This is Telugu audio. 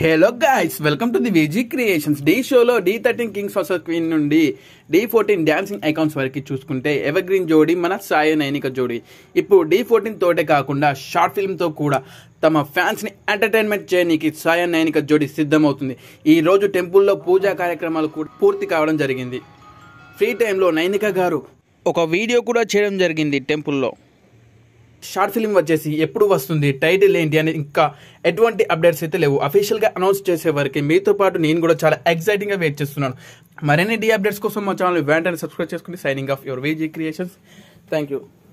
hello guys welcome to the VG Creations Dhee షోలో Dhee thirteen kings versus queen నుండి డి ఫోర్టీన్ డాన్సింగ్ ఐకాన్స్ వరకు చూసుకుంటే ఎవర్ గ్రీన్ జోడీ మన సాయి నైనిక జోడీ ఇప్పుడు డి ఫోర్టీన్ తోటే కాకుండా షార్ట్ ఫిల్మ్తో కూడా తమ ఫ్యాన్స్ని ఎంటర్టైన్మెంట్ చేయడానికి సాయి నైనిక జోడీ సిద్ధమవుతుంది ఈ రోజు టెంపుల్లో పూజా కార్యక్రమాలు కూడా పూర్తి కావడం జరిగింది ఫ్రీ టైంలో నైనిక గారు ఒక వీడియో కూడా చేయడం జరిగింది టెంపుల్లో షార్ట్ ఫిల్మ్ వచ్చేసి ఎప్పుడు వస్తుంది టైటిల్ ఏంటి అని ఇంకా ఎటువంటి అప్డేట్స్ అయితే లేవు అఫీషియల్గా అనౌన్స్ చేసే వరకు మీతో పాటు నేను కూడా చాలా ఎక్సైటింగ్గా వెయిట్ చేస్తున్నాను మరిన్ని డి అప్డేట్స్ కోసం మా ఛానల్ వెంటనే సబ్స్క్రైబ్ చేసుకుని signing off your VG Creations thank you